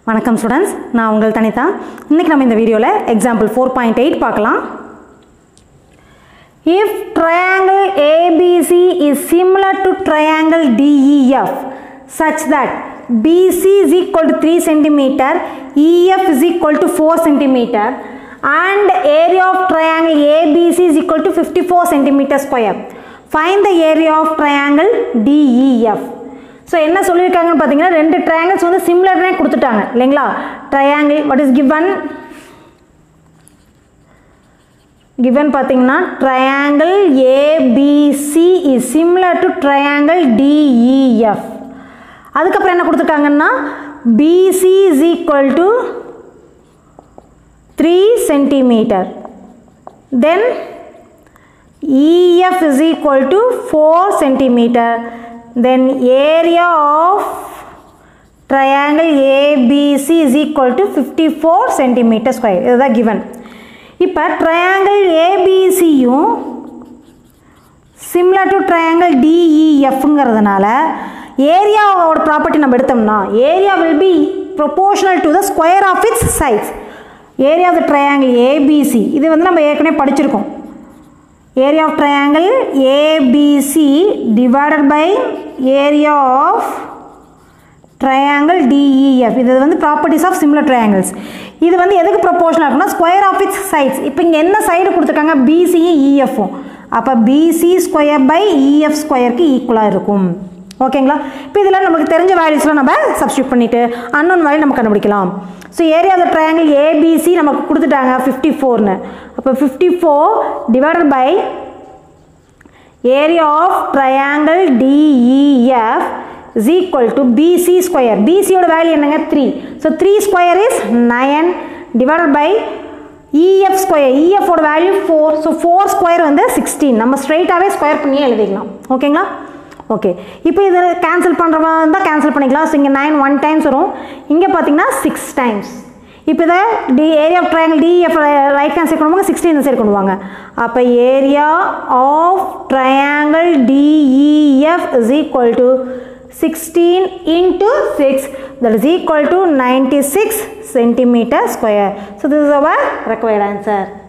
வணக்கம் ஸ்டூடெண்ட்ஸ் நான் உங்கள் தனிதா இன்றைக்கி நம்ம இந்த வீடியோவில் எக்ஸாம்பிள் ஃபோர் பாயிண்ட் எயிட் பார்க்கலாம் If triangle ABC is similar to triangle DEF such that BC is equal to 3 cm, EF is equal to 4 cm and area of triangle ABC is equal to 54 cm square. Find the area of triangle DEF. So என்ன சொல்லியிருக்காங்கன்னு பார்த்தீங்கன்னா ரெண்டு triangles வந்து சிமிலர்னே கொடுத்துட்டாங்க இல்லைங்களா triangle what is given given பார்த்தீங்கன்னா triangle ABC is similar to triangle DEF அதுக்கப்புறம் என்ன கொடுத்துருக்காங்கன்னா BC is equal to 3 centimeter then EF is equal to 4 centimeter then area of triangle ABC is equal to 54 centimeter square இதுதான் given இப்போ triangle ஏபிசியும் similar to triangle டிஇஎஃப்ங்கிறதுனால ஏரியாவோட property நம்ம எடுத்தோம்னா area will be proportional to the square of its சைஸ் area of the triangle ABC இது வந்து நம்ம ஏற்கனவே படிச்சிருக்கோம் area of triangle ABC divided by area of triangle DEF இது வந்து ப்ராப்பர்ட்டிஸ் ஆஃப் சிமிலர் ட்ரையாங்கிள்ஸ் இது வந்து எதுக்கு ப்ரொபோர்ஷனாக இருக்குன்னா ஸ்கொயர் ஆஃப் இட்ஸ் சைட்ஸ் இப்போ இங்கே என்ன சைடு கொடுத்துருக்காங்க பிசியும் இஎஃப்பும் அப்போ பிசி ஸ்கொயர் பை இஎஃப் ஸ்கொயருக்கு ஈக்குவலாக இருக்கும் ஓகேங்களா இப்போ இதில் நமக்கு தெரிஞ்ச வேல்யூஸ்லாம் நம்ம சப்ஸ்டியூட் பண்ணிவிட்டு அன்னொன் வேல்யூ நம்ம கண்டுபிடிக்கலாம் so area of triangle ABC நமக்கு கொடுத்துட்டாங்க ஃபிஃப்டி ஃபோர்னு அப்போ fifty four divided by area of triangle DEF is equal to BC square. BC யோட வேல்யூ என்னங்க 3. So 3 square is 9 divided by EF square. EF ஓட வேல்யூ 4. So 4 square வந்து 16. நம்ம ஸ்ட்ரைட்டாகவே square பண்ணி எழுதிக்கலாம் ஓகேங்களா ஓகே இப்போ இது கேன்சல் பண்ணுறவா இருந்தால் கேன்சல் பண்ணிக்கலாம் ஸோ இங்கே நைன் ஒன் டைம்ஸ் வரும் இங்கே பார்த்தீங்கன்னா சிக்ஸ் டைம்ஸ் இப்போ இதை டி area of triangle DF right hand side கொண்டு சிக்ஸ்டீன் இந்த சைடு கொண்டு வாங்க அப்போ area of triangle DEF is equal to 16 into 6 that is equal to 96 centimeter square. So this is our required answer.